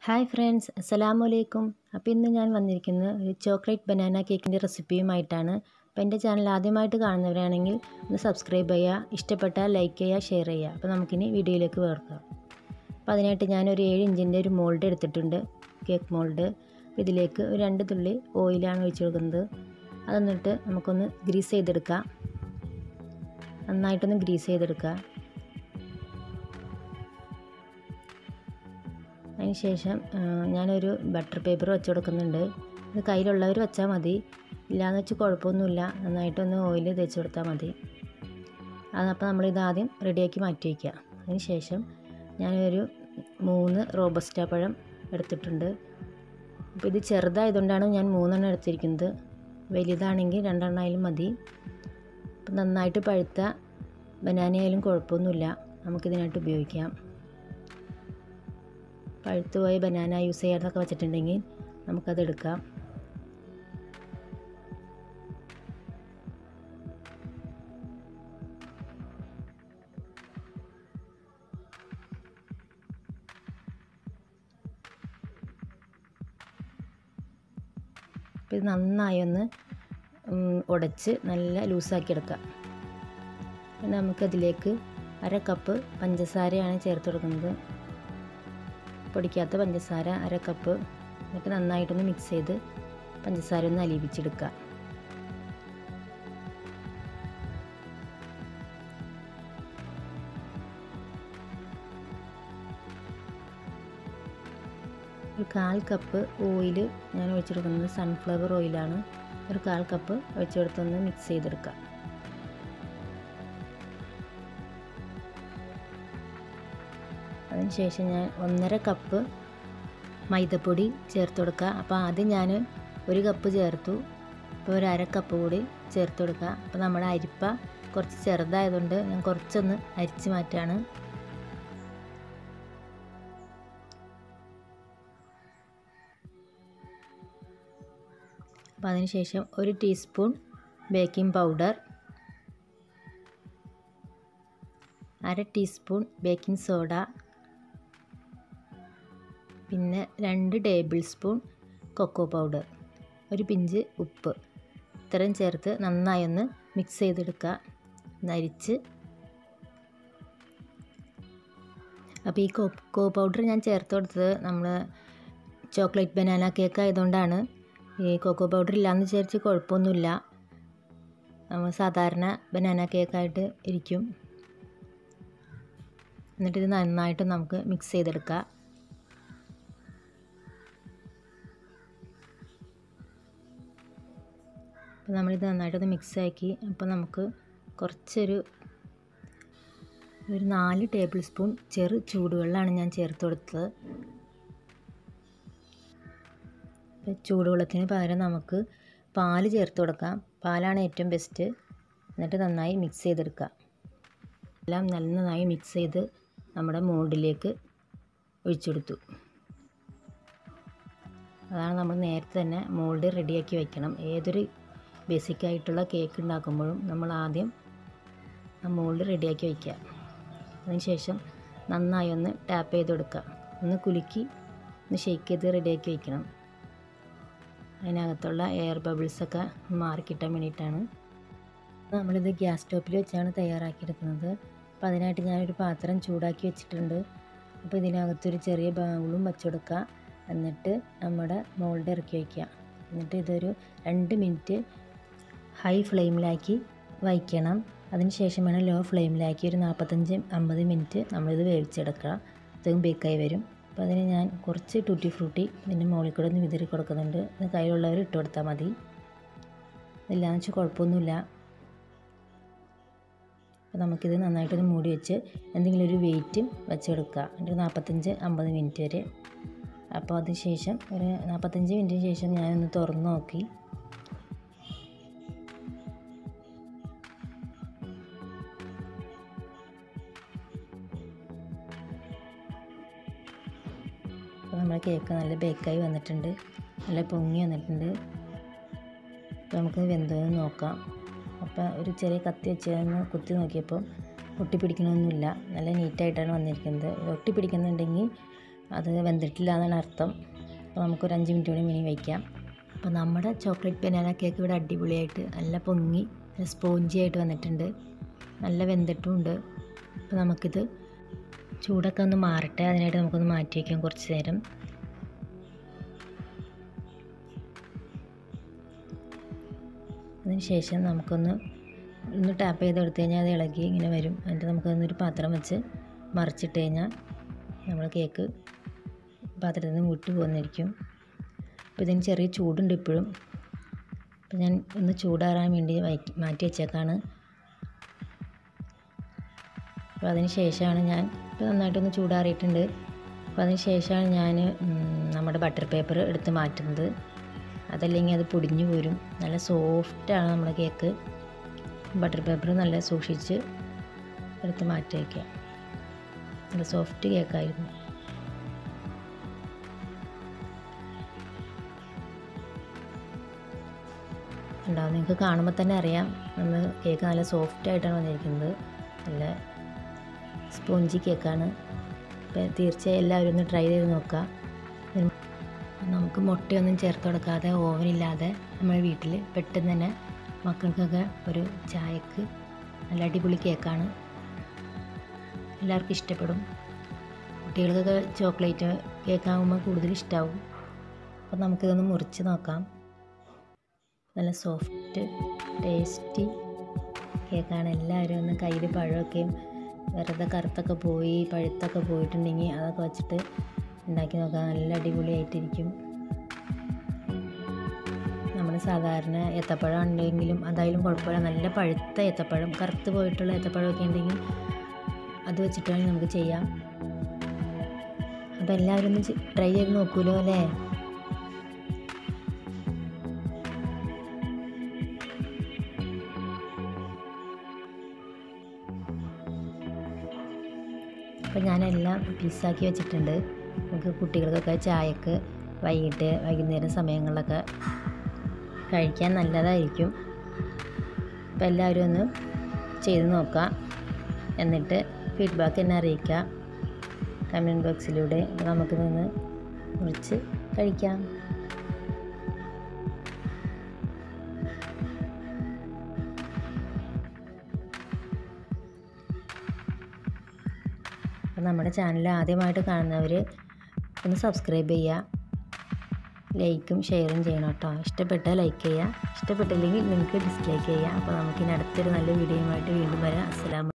hi friends അസ്സലാമു അലൈക്കും അപ്പോൾ ഇന്ന് ഞാൻ വന്നിരിക്കുന്നത് ഒരു ചോക്ലേറ്റ് ബനാന കേക്കിൻ്റെ റെസിപ്പിയുമായിട്ടാണ് അപ്പോൾ എൻ്റെ ചാനൽ ആദ്യമായിട്ട് കാണുന്നവരാണെങ്കിൽ ഒന്ന് സബ്സ്ക്രൈബ് ചെയ്യുക ഇഷ്ടപ്പെട്ടാൽ ലൈക്ക് ചെയ്യുക ഷെയർ ചെയ്യുക അപ്പോൾ നമുക്കിനി വീഡിയോയിലേക്ക് വേർക്കാം അപ്പോൾ അതിനായിട്ട് ഞാനൊരു ഏഴ് ഇഞ്ചിൻ്റെ ഒരു മോൾഡ് എടുത്തിട്ടുണ്ട് കേക്ക് മോൾഡ് ഇതിലേക്ക് ഒരു രണ്ട് തുള്ളി ഓയിലാണ് ഒഴിച്ചു കൊടുക്കുന്നത് അതൊന്നിട്ട് നമുക്കൊന്ന് ഗ്രീസ് ചെയ്തെടുക്കാം നന്നായിട്ടൊന്ന് ഗ്രീസ് ചെയ്തെടുക്കുക അതിന് ശേഷം ഞാനൊരു ബട്ടർ പേപ്പർ വെച്ച് കൊടുക്കുന്നുണ്ട് ഇത് കയ്യിലുള്ളവർ വെച്ചാൽ മതി ഇല്ലയെന്ന് വെച്ച് കുഴപ്പമൊന്നുമില്ല നന്നായിട്ടൊന്ന് ഓയിൽ തേച്ച് കൊടുത്താൽ മതി അതപ്പോൾ നമ്മളിത് ആദ്യം റെഡിയാക്കി മാറ്റി വയ്ക്കുക അതിന് ശേഷം ഞാനൊരു മൂന്ന് റോബസ്റ്റ പഴം എടുത്തിട്ടുണ്ട് അപ്പോൾ ഇത് ചെറുതായതുകൊണ്ടാണ് ഞാൻ മൂന്നെണ്ണം എടുത്തിരിക്കുന്നത് വലുതാണെങ്കിൽ രണ്ടെണ്ണമായാലും മതി അപ്പം നന്നായിട്ട് പഴുത്ത ബനാനയായാലും കുഴപ്പമൊന്നുമില്ല നമുക്കിതിനായിട്ട് ഉപയോഗിക്കാം പഴുത്തു പോയ ബനാന യൂസ് ചെയ്യാന്നൊക്കെ വെച്ചിട്ടുണ്ടെങ്കിൽ നമുക്കത് എടുക്കാം അപ്പോൾ ഇത് നന്നായി ഒന്ന് ഉടച്ച് നല്ല ലൂസാക്കി എടുക്കാം പിന്നെ നമുക്കതിലേക്ക് അര കപ്പ് പഞ്ചസാരയാണ് ചേർത്ത് കൊടുക്കുന്നത് പൊടിക്കാത്ത പഞ്ചസാര അര കപ്പ് എന്നിട്ട് നന്നായിട്ടൊന്ന് മിക്സ് ചെയ്ത് പഞ്ചസാര ഒന്ന് അലിയിപ്പിച്ചെടുക്കുക ഒരു കാൽ കപ്പ് ഓയിൽ ഞാൻ ഒഴിച്ചെടുക്കുന്നത് സൺഫ്ലവർ ഓയിലാണ് ഒരു കാൽ കപ്പ് ഒഴിച്ചെടുത്തൊന്ന് മിക്സ് ചെയ്തെടുക്കുക അതിനുശേഷം ഞാൻ ഒന്നര കപ്പ് മൈദപ്പൊടി ചേർത്ത് കൊടുക്കുക അപ്പോൾ ആദ്യം ഞാൻ ഒരു കപ്പ് ചേർത്തു ഇപ്പോൾ ഒരു അര കപ്പ് കൂടി ചേർത്ത് കൊടുക്കുക അപ്പോൾ നമ്മുടെ അരിപ്പ കുറച്ച് ചെറുതായതുകൊണ്ട് ഞാൻ കുറച്ചൊന്ന് അരിച്ച് മാറ്റാണ് അപ്പോൾ അതിനുശേഷം ഒരു ടീസ്പൂൺ ബേക്കിംഗ് പൗഡർ അര ടീസ്പൂൺ ബേക്കിംഗ് സോഡ പിന്നെ രണ്ട് ടേബിൾ സ്പൂൺ കൊക്കോ പൗഡർ ഒരു പിഞ്ച് ഉപ്പ് ഇത്രയും ചേർത്ത് നന്നായി ഒന്ന് മിക്സ് ചെയ്തെടുക്കുക നരിച്ച് അപ്പോൾ ഈ കൊക്കോ പൗഡർ ഞാൻ ചേർത്ത് കൊടുത്തത് നമ്മൾ ചോക്ലേറ്റ് ബനാന കേക്ക് ആയതുകൊണ്ടാണ് ഈ കൊക്കോ പൗഡർ ഇല്ലയെന്ന് വിചാരിച്ച് കുഴപ്പമൊന്നുമില്ല നമ്മൾ സാധാരണ ബനാന കേക്കായിട്ട് ഇരിക്കും എന്നിട്ട് ഇത് നന്നായിട്ട് നമുക്ക് മിക്സ് ചെയ്തെടുക്കാം അപ്പോൾ നമ്മളിത് നന്നായിട്ടൊന്ന് മിക്സ് ആക്കി അപ്പോൾ നമുക്ക് കുറച്ചൊരു ഒരു നാല് ടേബിൾ സ്പൂൺ ചെറു ചൂടുവെള്ളമാണ് ഞാൻ ചേർത്ത് കൊടുത്തത് അപ്പോൾ ചൂടുവെള്ളത്തിന് പകരം നമുക്ക് പാല് ചേർത്ത് കൊടുക്കാം പാലാണ് ഏറ്റവും ബെസ്റ്റ് എന്നിട്ട് നന്നായി മിക്സ് ചെയ്തെടുക്കുക എല്ലാം നന്നായി മിക്സ് ചെയ്ത് നമ്മുടെ മോൾഡിലേക്ക് ഒഴിച്ചെടുത്തു അതാണ് നമ്മൾ നേരത്തെ തന്നെ മോൾഡ് റെഡിയാക്കി വെക്കണം ഏതൊരു ബേസിക്കായിട്ടുള്ള കേക്ക് ഉണ്ടാക്കുമ്പോഴും നമ്മൾ ആദ്യം ആ മോൾഡ് റെഡിയാക്കി വയ്ക്കുക അതിനുശേഷം നന്നായി ഒന്ന് ടാപ്പ് ചെയ്ത് കൊടുക്കുക ഒന്ന് കുലുക്കി ഒന്ന് ഷെയ്ക്ക് ചെയ്ത് റെഡിയാക്കി വയ്ക്കണം അതിനകത്തുള്ള എയർ ബബിൾസൊക്കെ മാറിക്കിട്ടാൻ വേണ്ടിയിട്ടാണ് നമ്മളിത് ഗ്യാസ് സ്റ്റോപ്പിൽ വെച്ചാണ് തയ്യാറാക്കിയെടുക്കുന്നത് അപ്പോൾ അതിനായിട്ട് ഞാനൊരു പാത്രം ചൂടാക്കി വെച്ചിട്ടുണ്ട് അപ്പോൾ ഇതിനകത്തൊരു ചെറിയ ബൗളും വെച്ചെടുക്കുക എന്നിട്ട് നമ്മുടെ മോൾഡ് ഇറക്കി വയ്ക്കുക എന്നിട്ട് ഇതൊരു രണ്ട് മിനിറ്റ് ഹൈ ഫ്ലെയിമിലാക്കി വയ്ക്കണം അതിന് ശേഷം വേണം ലോ ഫ്ലെയിമിലാക്കി ഒരു നാൽപ്പത്തഞ്ച് അമ്പത് മിനിറ്റ് നമ്മളിത് വേവിച്ചെടുക്കുക ഇതും ബേക്കായി വരും അപ്പോൾ അതിന് ഞാൻ കുറച്ച് ടൂട്ടി ഫ്രൂട്ടി ഇതിൻ്റെ മുകളിൽ കൂടെ ഒന്ന് വിതറി കൊടുക്കുന്നുണ്ട് അത് കയ്യിലുള്ളവർ ഇട്ട് കൊടുത്താൽ മതി ഇല്ലാന്ന് വെച്ചാൽ കുഴപ്പമൊന്നുമില്ല അപ്പോൾ നമുക്കിത് നന്നായിട്ടൊന്ന് മൂടി വെച്ച് എന്തെങ്കിലും ഒരു വെയിറ്റും വെച്ചെടുക്കുക ഒരു നാൽപ്പത്തഞ്ച് അമ്പത് മിനിറ്റ് വരെ അപ്പോൾ അതിന് ശേഷം ഒരു നാൽപ്പത്തഞ്ച് മിനിറ്റിന് ശേഷം ഞാനൊന്ന് തുറന്ന് നോക്കി അപ്പോൾ നമ്മുടെ കേക്ക് നല്ല ബേക്കായി വന്നിട്ടുണ്ട് നല്ല പൊങ്ങി വന്നിട്ടുണ്ട് അപ്പോൾ നമുക്ക് വെന്തതെന്ന് നോക്കാം അപ്പോൾ ഒരു ചെറിയ കത്തി വെച്ച് ഒന്ന് കുത്തി നോക്കിയപ്പോൾ ഒട്ടിപ്പിടിക്കണമൊന്നുമില്ല നല്ല നീറ്റായിട്ടാണ് വന്നിരിക്കുന്നത് ഒട്ടിപ്പിടിക്കുന്നുണ്ടെങ്കിൽ അത് വെന്തിട്ടില്ല എന്നാണ് അർത്ഥം അപ്പോൾ നമുക്കൊരു അഞ്ച് മിനിറ്റ് കൂടി ഇനി വയ്ക്കാം അപ്പോൾ നമ്മുടെ ചോക്ലേറ്റ് ബനാന കേക്ക് ഇവിടെ അടിപൊളിയായിട്ട് നല്ല പൊങ്ങി നല്ല സ്പോഞ്ചി ആയിട്ട് വന്നിട്ടുണ്ട് നല്ല വെന്തിട്ടുമുണ്ട് അപ്പോൾ നമുക്കിത് ചൂടൊക്കെ ഒന്ന് മാറട്ടെ അതിനായിട്ട് നമുക്കൊന്ന് മാറ്റി വയ്ക്കാം കുറച്ച് നേരം അതിന് ശേഷം നമുക്കൊന്ന് ഒന്ന് ടാപ്പ് ചെയ്ത് എടുത്തു കഴിഞ്ഞാൽ അത് ഇളകി ഇങ്ങനെ വരും എന്നിട്ട് നമുക്കതൊന്നൊരു പാത്രം വെച്ച് മറിച്ചിട്ട് കഴിഞ്ഞാൽ നമ്മൾ കേക്ക് പാത്രത്തിൽ നിന്ന് വിട്ടു പോകുന്നതായിരിക്കും അപ്പോൾ ഇതിന് ചെറിയ ചൂടുണ്ട് ഇപ്പോഴും അപ്പോൾ ഞാൻ ഒന്ന് ചൂടാറാൻ വേണ്ടി വയ്ക്ക് മാറ്റി വെച്ചേക്കാണ് അപ്പോൾ അതിന് ശേഷമാണ് ഞാൻ ഇപ്പോൾ നന്നായിട്ടൊന്ന് ചൂടാറിയിട്ടുണ്ട് അപ്പോൾ അതിന് ശേഷമാണ് ഞാൻ നമ്മുടെ ബട്ടർ പേപ്പർ എടുത്ത് മാറ്റുന്നത് അതല്ലെങ്കിൽ അത് പൊടിഞ്ഞു പോരും നല്ല സോഫ്റ്റാണ് നമ്മുടെ കേക്ക് ബട്ടർ പേപ്പർ നല്ല സൂക്ഷിച്ച് എടുത്ത് മാറ്റി വയ്ക്കുക നല്ല സോഫ്റ്റ് കേക്കായിരുന്നു ഉണ്ടാവും നിങ്ങൾക്ക് കാണുമ്പോൾ തന്നെ അറിയാം നമ്മൾ കേക്ക് നല്ല സോഫ്റ്റ് ആയിട്ടാണ് വന്നിരിക്കുന്നത് നല്ല സ്പോഞ്ചി കേക്കാണ് അപ്പോൾ തീർച്ചയായും എല്ലാവരും ഒന്ന് ട്രൈ ചെയ്ത് നോക്കുക നമുക്ക് മുട്ടയൊന്നും ചേർത്ത് കൊടുക്കാതെ ഓവനില്ലാതെ നമ്മുടെ വീട്ടിൽ പെട്ടെന്ന് തന്നെ മക്കൾക്കൊക്കെ ഒരു ചായക്ക് നല്ല അടിപൊളി കേക്കാണ് എല്ലാവർക്കും ഇഷ്ടപ്പെടും കുട്ടികൾക്കൊക്കെ ചോക്ലേറ്റ് കേക്കാകുമ്പോൾ കൂടുതൽ ഇഷ്ടമാവും അപ്പോൾ നമുക്കിതൊന്ന് മുറിച്ച് നോക്കാം നല്ല സോഫ്റ്റ് ടേസ്റ്റി കേക്കാണ് എല്ലാവരും ഒന്ന് കയ്യിൽ പഴമൊക്കെയും വെറുതെ കറുത്തൊക്കെ പോയി പഴുത്തൊക്കെ പോയിട്ടുണ്ടെങ്കിൽ അതൊക്കെ വെച്ചിട്ട് ഉണ്ടാക്കി നോക്കാം നല്ല അടിപൊളിയായിട്ടിരിക്കും നമ്മൾ സാധാരണ ഏത്തപ്പഴം ഉണ്ടെങ്കിലും അതായാലും കുഴപ്പമില്ല നല്ല പഴുത്ത ഏത്തപ്പഴം കറുത്ത് പോയിട്ടുള്ള ഏത്തപ്പഴമൊക്കെ ഉണ്ടെങ്കിൽ അത് വെച്ചിട്ടാണെങ്കിൽ നമുക്ക് ചെയ്യാം അപ്പോൾ എല്ലാവരും ഒന്ന് ട്രൈ ചെയ്ത് നോക്കുമല്ലോ അല്ലേ അപ്പോൾ ഞാനെല്ലാം പീസാക്കി വെച്ചിട്ടുണ്ട് നമുക്ക് കുട്ടികൾക്കൊക്കെ ചായക്ക് വൈകിട്ട് വൈകുന്നേരം സമയങ്ങളിലൊക്കെ കഴിക്കാൻ നല്ലതായിരിക്കും അപ്പോൾ എല്ലാവരും ഒന്ന് ചെയ്ത് നോക്കാം എന്നിട്ട് ഫീഡ്ബാക്ക് എന്നെ അറിയിക്കുക കമൻറ്റ് ബോക്സിലൂടെ അപ്പോൾ നമുക്ക് നിന്ന് മുറിച്ച് കഴിക്കാം അപ്പോൾ നമ്മുടെ ചാനൽ ആദ്യമായിട്ട് കാണുന്നവർ ഒന്ന് സബ്സ്ക്രൈബ് ചെയ്യുക ലൈക്കും ഷെയറും ചെയ്യണം കേട്ടോ ഇഷ്ടപ്പെട്ടാൽ ലൈക്ക് ചെയ്യുക ഇഷ്ടപ്പെട്ടില്ലെങ്കിൽ നിങ്ങൾക്ക് ഡിസ്ലൈക്ക് ചെയ്യുക അപ്പോൾ നമുക്കിനി അടുത്തൊരു നല്ല വീഡിയോയുമായിട്ട് വീണ്ടും വരാം അസ്സലാമു